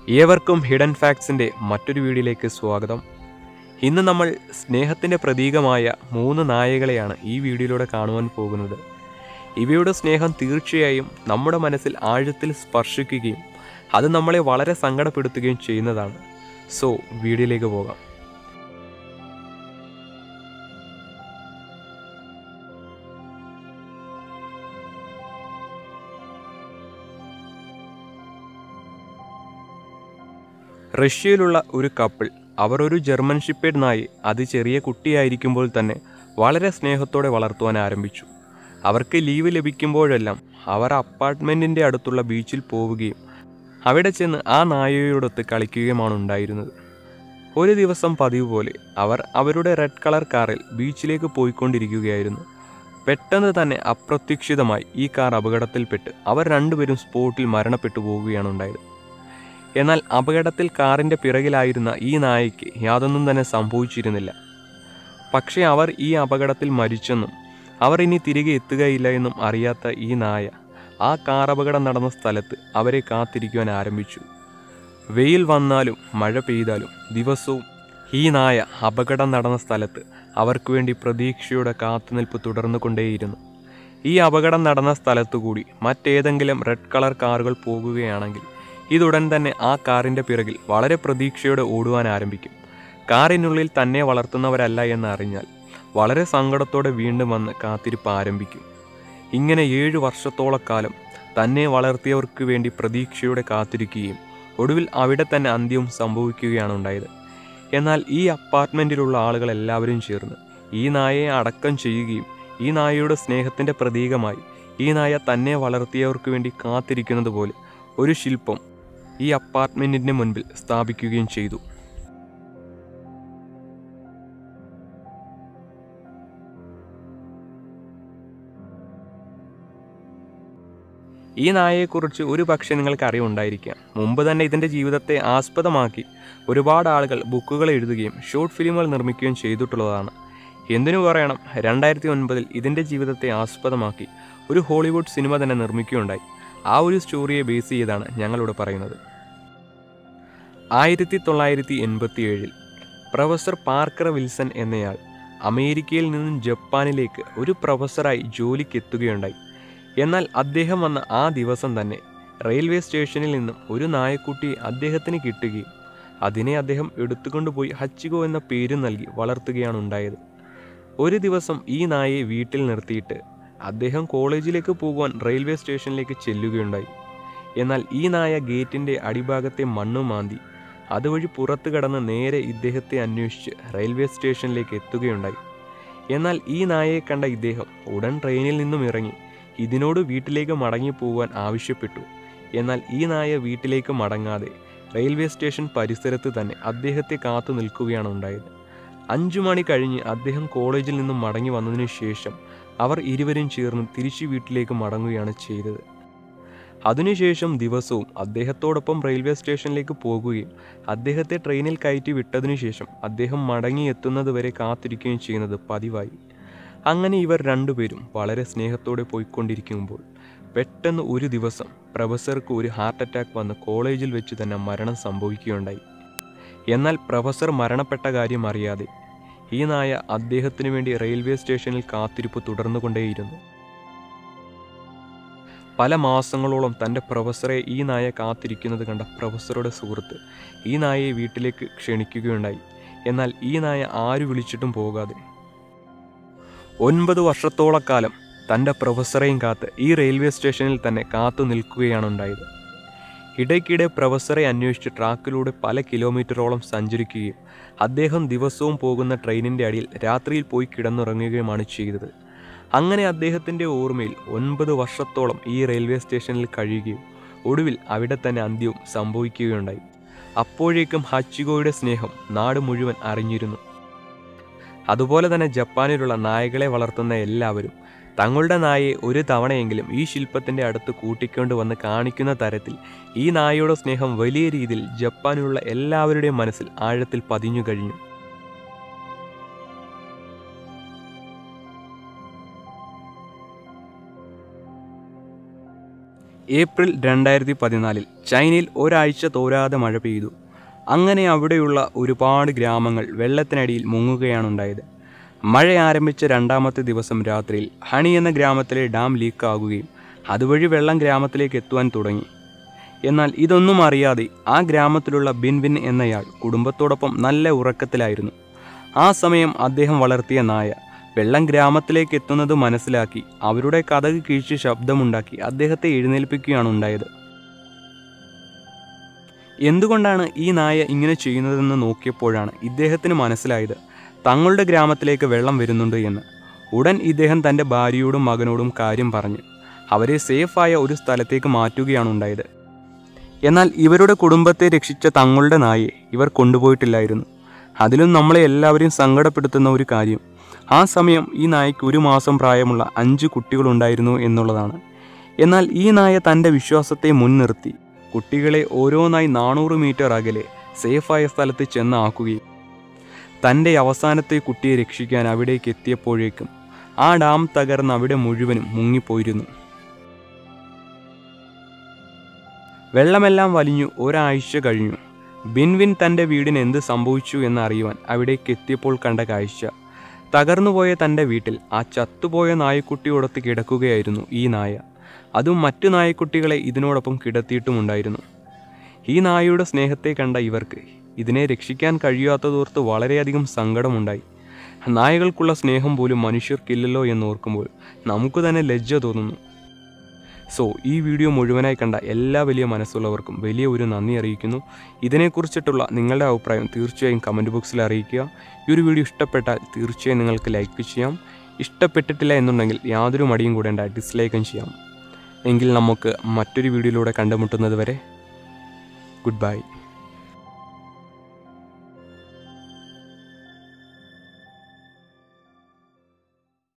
ഏവർക്കും ഹിഡൻ ഫാക്ട്സിൻ്റെ മറ്റൊരു വീഡിയോയിലേക്ക് സ്വാഗതം ഇന്ന് നമ്മൾ സ്നേഹത്തിൻ്റെ പ്രതീകമായ മൂന്ന് നായകളെയാണ് ഈ വീഡിയോയിലൂടെ കാണുവാൻ പോകുന്നത് ഇവയുടെ സ്നേഹം തീർച്ചയായും നമ്മുടെ മനസ്സിൽ ആഴത്തിൽ സ്പർശിക്കുകയും അത് നമ്മളെ വളരെ സങ്കടപ്പെടുത്തുകയും ചെയ്യുന്നതാണ് സോ വീഡിയോയിലേക്ക് പോകാം റഷ്യയിലുള്ള ഒരു കപ്പിൾ അവർ ഒരു ജർമ്മൻ ഷിപ്പേഡ് നായി അത് ചെറിയ കുട്ടിയായിരിക്കുമ്പോൾ തന്നെ വളരെ സ്നേഹത്തോടെ വളർത്തുവാൻ ആരംഭിച്ചു അവർക്ക് ലീവ് ലഭിക്കുമ്പോഴെല്ലാം അവർ അപ്പാർട്ട്മെൻറ്റിൻ്റെ അടുത്തുള്ള ബീച്ചിൽ പോവുകയും അവിടെ ചെന്ന് ആ നായയോടൊത്ത് കളിക്കുകയുമാണ് ഉണ്ടായിരുന്നത് ഒരു ദിവസം പതിവ് പോലെ അവർ അവരുടെ റെഡ് കളർ കാറിൽ ബീച്ചിലേക്ക് പോയിക്കൊണ്ടിരിക്കുകയായിരുന്നു പെട്ടെന്ന് തന്നെ അപ്രതീക്ഷിതമായി ഈ കാർ അപകടത്തിൽപ്പെട്ട് അവർ രണ്ടുപേരും സ്പോട്ടിൽ മരണപ്പെട്ടു പോവുകയാണ് ഉണ്ടായത് എന്നാൽ അപകടത്തിൽ കാറിൻ്റെ പിറകിലായിരുന്ന ഈ നായയ്ക്ക് യാതൊന്നും തന്നെ സംഭവിച്ചിരുന്നില്ല പക്ഷേ അവർ ഈ അപകടത്തിൽ മരിച്ചെന്നും അവർ ഇനി തിരികെ എത്തുകയില്ല എന്നും അറിയാത്ത ഈ നായ ആ കാർ അപകടം നടന്ന സ്ഥലത്ത് അവരെ കാത്തിരിക്കുവാൻ ആരംഭിച്ചു വെയിൽ വന്നാലും മഴ പെയ്താലും ദിവസവും ഈ നായ അപകടം നടന്ന സ്ഥലത്ത് അവർക്ക് വേണ്ടി പ്രതീക്ഷയുടെ കാത്തുനിൽപ്പ് തുടർന്നു കൊണ്ടേയിരുന്നു ഈ അപകടം നടന്ന സ്ഥലത്തുകൂടി മറ്റേതെങ്കിലും റെഡ് കളർ കാറുകൾ പോകുകയാണെങ്കിൽ ഇതുടൻ തന്നെ ആ കാറിൻ്റെ പിറകിൽ വളരെ പ്രതീക്ഷയോടെ ഓടുവാൻ ആരംഭിക്കും കാറിനുള്ളിൽ തന്നെ വളർത്തുന്നവരല്ല എന്ന് അറിഞ്ഞാൽ വളരെ സങ്കടത്തോടെ വീണ്ടും വന്ന് കാത്തിരിപ്പ് ആരംഭിക്കും ഇങ്ങനെ ഏഴു വർഷത്തോളക്കാലം തന്നെ വളർത്തിയവർക്ക് വേണ്ടി പ്രതീക്ഷയോടെ കാത്തിരിക്കുകയും ഒടുവിൽ അവിടെ തന്നെ അന്ത്യവും സംഭവിക്കുകയാണ് ഉണ്ടായത് എന്നാൽ ഈ അപ്പാർട്ട്മെൻറ്റിലുള്ള ആളുകൾ എല്ലാവരും ചേർന്ന് ഈ നായയെ അടക്കം ചെയ്യുകയും ഈ നായയുടെ സ്നേഹത്തിൻ്റെ പ്രതീകമായി ഈ നായ തന്നെ വളർത്തിയവർക്ക് വേണ്ടി കാത്തിരിക്കുന്നത് പോലെ ഒരു ശില്പം ഈ അപ്പാർട്ട്മെൻറ്റിൻ്റെ മുൻപിൽ സ്ഥാപിക്കുകയും ചെയ്തു ഈ നായയെക്കുറിച്ച് ഒരു പക്ഷേ നിങ്ങൾക്ക് അറിവുണ്ടായിരിക്കാം മുമ്പ് തന്നെ ഇതിൻ്റെ ജീവിതത്തെ ആസ്പദമാക്കി ഒരുപാട് ആളുകൾ ബുക്കുകൾ എഴുതുകയും ഷോർട്ട് ഫിലിമുകൾ നിർമ്മിക്കുകയും ചെയ്തിട്ടുള്ളതാണ് എന്തിനു പറയണം രണ്ടായിരത്തി ഒൻപതിൽ ഇതിൻ്റെ ജീവിതത്തെ ആസ്പദമാക്കി ഒരു ഹോളിവുഡ് സിനിമ തന്നെ നിർമ്മിക്കുകയുണ്ടായി ആ ഒരു സ്റ്റോറിയെ ബേസ് ചെയ്താണ് ഞങ്ങളിവിടെ പറയുന്നത് ആയിരത്തി തൊള്ളായിരത്തി എൺപത്തി ഏഴിൽ പ്രൊഫസർ പാർക്കർ വിൽസൺ എന്നയാൾ അമേരിക്കയിൽ നിന്നും ജപ്പാനിലേക്ക് ഒരു പ്രൊഫസറായി ജോലിക്കെത്തുകയുണ്ടായി എന്നാൽ അദ്ദേഹം വന്ന ആ ദിവസം തന്നെ റെയിൽവേ സ്റ്റേഷനിൽ നിന്നും ഒരു നായക്കുട്ടിയെ അദ്ദേഹത്തിന് കിട്ടുകയും അതിനെ അദ്ദേഹം എടുത്തുകൊണ്ടുപോയി ഹച്ചിഗോ എന്ന പേര് നൽകി വളർത്തുകയാണ് ഉണ്ടായത് ഒരു ദിവസം ഈ നായയെ വീട്ടിൽ നിർത്തിയിട്ട് അദ്ദേഹം കോളേജിലേക്ക് പോകുവാൻ റെയിൽവേ സ്റ്റേഷനിലേക്ക് ചെല്ലുകയുണ്ടായി എന്നാൽ ഈ നായ ഗേറ്റിൻ്റെ അടിഭാഗത്തെ മണ്ണു മാന്തി അതുവഴി പുറത്തു കടന്ന് നേരെ ഇദ്ദേഹത്തെ അന്വേഷിച്ച് റെയിൽവേ സ്റ്റേഷനിലേക്ക് എത്തുകയുണ്ടായി എന്നാൽ ഈ നായയെ കണ്ട ഇദ്ദേഹം ഉടൻ ട്രെയിനിൽ നിന്നും ഇറങ്ങി ഇതിനോട് വീട്ടിലേക്ക് മടങ്ങി പോകാൻ ആവശ്യപ്പെട്ടു എന്നാൽ ഈ നായ വീട്ടിലേക്ക് മടങ്ങാതെ റെയിൽവേ സ്റ്റേഷൻ പരിസരത്ത് തന്നെ അദ്ദേഹത്തെ കാത്തു നിൽക്കുകയാണ് ഉണ്ടായത് അഞ്ചു മണി കഴിഞ്ഞ് അദ്ദേഹം കോളേജിൽ നിന്നും മടങ്ങി വന്നതിനു ശേഷം അവർ ഇരുവരും ചേർന്ന് തിരിച്ചു വീട്ടിലേക്ക് മടങ്ങുകയാണ് ചെയ്തത് അതിനുശേഷം ദിവസവും അദ്ദേഹത്തോടൊപ്പം റെയിൽവേ സ്റ്റേഷനിലേക്ക് പോകുകയും അദ്ദേഹത്തെ ട്രെയിനിൽ കയറ്റി വിട്ടതിനു ശേഷം അദ്ദേഹം മടങ്ങിയെത്തുന്നത് വരെ കാത്തിരിക്കുകയും ചെയ്യുന്നത് പതിവായി അങ്ങനെ ഇവർ രണ്ടുപേരും വളരെ സ്നേഹത്തോടെ പോയിക്കൊണ്ടിരിക്കുമ്പോൾ പെട്ടെന്ന് ഒരു ദിവസം പ്രൊഫസർക്ക് ഒരു ഹാർട്ട് അറ്റാക്ക് വന്ന് കോളേജിൽ വെച്ച് തന്നെ മരണം സംഭവിക്കുകയുണ്ടായി എന്നാൽ പ്രൊഫസർ മരണപ്പെട്ട കാര്യം അറിയാതെ ഈ നായ അദ്ദേഹത്തിനു വേണ്ടി റെയിൽവേ സ്റ്റേഷനിൽ കാത്തിരിപ്പ് തുടർന്നുകൊണ്ടേയിരുന്നു പല മാസങ്ങളോളം തൻ്റെ പ്രൊഫസറെ ഈ നായ കാത്തിരിക്കുന്നത് കണ്ട പ്രൊഫസറുടെ സുഹൃത്ത് ഈ നായയെ വീട്ടിലേക്ക് ക്ഷണിക്കുകയുണ്ടായി എന്നാൽ ഈ നായ ആര് വിളിച്ചിട്ടും പോകാതെ ഒൻപത് വർഷത്തോളക്കാലം തൻ്റെ പ്രൊഫസറെയും കാത്ത് ഈ റെയിൽവേ സ്റ്റേഷനിൽ തന്നെ കാത്തു നിൽക്കുകയാണ് ഉണ്ടായത് ഇടയ്ക്കിടെ പ്രൊഫസറെ അന്വേഷിച്ച് ട്രാക്കിലൂടെ പല കിലോമീറ്ററോളം സഞ്ചരിക്കുകയും അദ്ദേഹം ദിവസവും പോകുന്ന ട്രെയിനിൻ്റെ അടിയിൽ രാത്രിയിൽ പോയി കിടന്നുറങ്ങുകയുമാണ് ചെയ്തത് അങ്ങനെ അദ്ദേഹത്തിൻ്റെ ഓർമ്മയിൽ ഒൻപത് വർഷത്തോളം ഈ റെയിൽവേ സ്റ്റേഷനിൽ കഴിയുകയും ഒടുവിൽ അവിടെ തന്നെ അന്ത്യവും സംഭവിക്കുകയുണ്ടായി അപ്പോഴേക്കും ഹച്ചിഗോയുടെ സ്നേഹം നാട് മുഴുവൻ അറിഞ്ഞിരുന്നു അതുപോലെ തന്നെ ജപ്പാനിലുള്ള നായകളെ വളർത്തുന്ന എല്ലാവരും തങ്ങളുടെ നായയെ ഒരു തവണയെങ്കിലും ഈ ശില്പത്തിൻ്റെ അടുത്ത് കൂട്ടിക്കൊണ്ട് വന്ന് കാണിക്കുന്ന തരത്തിൽ ഈ നായയുടെ സ്നേഹം വലിയ രീതിയിൽ ജപ്പാനിലുള്ള എല്ലാവരുടെയും മനസ്സിൽ ആഴത്തിൽ പതിഞ്ഞു കഴിഞ്ഞു ഏപ്രിൽ രണ്ടായിരത്തി പതിനാലിൽ ചൈനയിൽ ഒരാഴ്ച തോരാതെ മഴ പെയ്തു അങ്ങനെ അവിടെയുള്ള ഒരുപാട് ഗ്രാമങ്ങൾ വെള്ളത്തിനടിയിൽ മുങ്ങുകയാണുണ്ടായത് മഴ ആരംഭിച്ച രണ്ടാമത്തെ ദിവസം രാത്രിയിൽ ഹണി എന്ന ഗ്രാമത്തിലെ ഡാം ലീക്കാകുകയും അതുവഴി വെള്ളം ഗ്രാമത്തിലേക്ക് എത്തുവാൻ തുടങ്ങി എന്നാൽ ഇതൊന്നും അറിയാതെ ആ ഗ്രാമത്തിലുള്ള ബിൻവിൻ എന്നയാൾ കുടുംബത്തോടൊപ്പം നല്ല ഉറക്കത്തിലായിരുന്നു ആ സമയം അദ്ദേഹം വളർത്തിയ നായ വെള്ളം ഗ്രാമത്തിലേക്ക് എത്തുന്നത് മനസ്സിലാക്കി അവരുടെ കഥക് കീഴ്ച് ശബ്ദമുണ്ടാക്കി അദ്ദേഹത്തെ എഴുന്നേൽപ്പിക്കുകയാണ് ഉണ്ടായത് എന്തുകൊണ്ടാണ് ഈ നായ ഇങ്ങനെ ചെയ്യുന്നതെന്ന് നോക്കിയപ്പോഴാണ് ഇദ്ദേഹത്തിന് മനസ്സിലായത് തങ്ങളുടെ ഗ്രാമത്തിലേക്ക് വെള്ളം വരുന്നുണ്ട് എന്ന് ഉടൻ ഇദ്ദേഹം തൻ്റെ ഭാര്യയോടും മകനോടും കാര്യം പറഞ്ഞ് അവരെ സേഫായ ഒരു സ്ഥലത്തേക്ക് മാറ്റുകയാണ് ഉണ്ടായത് എന്നാൽ ഇവരുടെ കുടുംബത്തെ രക്ഷിച്ച തങ്ങളുടെ നായയെ ഇവർ കൊണ്ടുപോയിട്ടില്ലായിരുന്നു അതിലും നമ്മളെ എല്ലാവരെയും സങ്കടപ്പെടുത്തുന്ന ഒരു കാര്യം ആ സമയം ഈ നായയ്ക്ക് ഒരു മാസം പ്രായമുള്ള അഞ്ച് കുട്ടികളുണ്ടായിരുന്നു എന്നുള്ളതാണ് എന്നാൽ ഈ നായ തൻ്റെ വിശ്വാസത്തെ മുൻനിർത്തി കുട്ടികളെ ഓരോന്നായി നാനൂറ് മീറ്റർ അകലെ സേഫായ സ്ഥലത്ത് ചെന്ന് ആക്കുകയും തൻ്റെ അവസാനത്തെ കുട്ടിയെ രക്ഷിക്കാൻ അവിടേക്ക് എത്തിയപ്പോഴേക്കും ആ ഡാം തകർന്ന് അവിടെ മുഴുവനും മുങ്ങിപ്പോയിരുന്നു വെള്ളമെല്ലാം വലിഞ്ഞു ഒരാഴ്ച കഴിഞ്ഞു ബിൻവിൻ തൻ്റെ വീടിന് എന്ത് സംഭവിച്ചു എന്ന് അറിയുവാൻ അവിടേക്ക് എത്തിയപ്പോൾ കണ്ട കാഴ്ച തകർന്നുപോയ തൻ്റെ വീട്ടിൽ ആ ചത്തുപോയ നായക്കുട്ടിയോടൊത്ത് കിടക്കുകയായിരുന്നു ഈ നായ അതും മറ്റു നായക്കുട്ടികളെ ഇതിനോടൊപ്പം കിടത്തിയിട്ടുമുണ്ടായിരുന്നു ഈ നായയുടെ സ്നേഹത്തെ കണ്ട ഇവർക്ക് ഇതിനെ രക്ഷിക്കാൻ കഴിയാത്തതോർത്ത് വളരെയധികം സങ്കടമുണ്ടായി നായകൾക്കുള്ള സ്നേഹം പോലും മനുഷ്യർക്കില്ലല്ലോ എന്നോർക്കുമ്പോൾ നമുക്ക് തന്നെ ലജ്ജ തോന്നുന്നു സോ ഈ വീഡിയോ മുഴുവനായി കണ്ട എല്ലാ വലിയ മനസ്സുള്ളവർക്കും വലിയ ഒരു നന്ദി അറിയിക്കുന്നു ഇതിനെക്കുറിച്ചിട്ടുള്ള നിങ്ങളുടെ അഭിപ്രായം തീർച്ചയായും കമൻറ്റ് ബോക്സിൽ അറിയിക്കുക ഈ ഒരു വീഡിയോ ഇഷ്ടപ്പെട്ടാൽ തീർച്ചയായും നിങ്ങൾക്ക് ലൈക്ക് ചെയ്യാം ഇഷ്ടപ്പെട്ടിട്ടില്ല എന്നുണ്ടെങ്കിൽ യാതൊരു മടിയും കൂടേണ്ട ഡിസ്ലൈക്കും ചെയ്യാം എങ്കിൽ നമുക്ക് മറ്റൊരു വീഡിയോയിലൂടെ കണ്ടുമുട്ടുന്നത് വരെ ഗുഡ് ബൈ